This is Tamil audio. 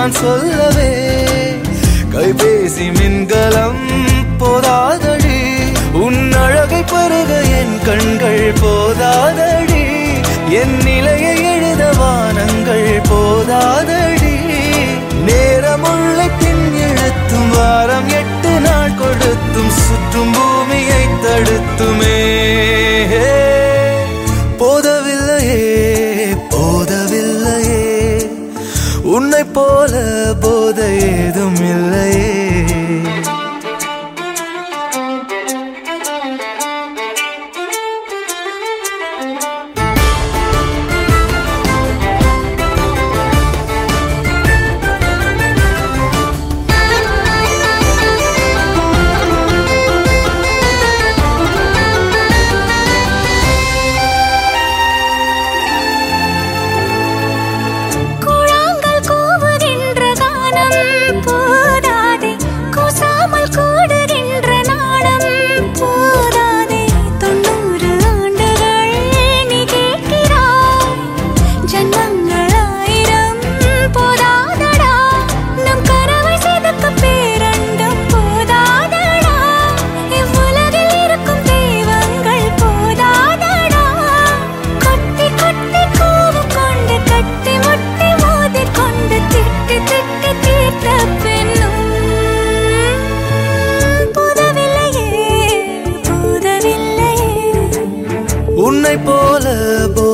நான் சொல்லவே கைபேசி மின்கலம் போதாதடி உன் அழகை பருக என் கண்கள் போதாதடி என் நிலையை எழுத வானங்கள் போதாதடி நேரமுள்ள பின் எழுத்தும் வாரம் எட்டு நாள் கொடுத்தும் சுற்றும் பூமியை தடுத்துமே போதவில்லையே போதவில்லையே உன்னை போல போதை ஏதும் இல்லையே கூழாங்கல் கூவுகின்ற கானம் போதாதே கூசாமல் கூடுகின்ற நாணம் போதாதே தொண்ணூறு ஆண்டுகள் நீ கேட்கிறாய் ஜன்மங்கள் ஆயிரம் போதாதடா நம் கனவை செதுக்க பேரண்டம் போதாதடா இவ்வுலகில் இருக்கும் தெய்வங்கள் போதாதடா கொட்டி கொட்டி கோபம் கொண்டு கட்டி முட்டி மோதிக் கொண்டு திட்டி திட்டி தீர்த்த பெண்ணும் புதவில்லையே புதவில்லையே உன்னை போல போ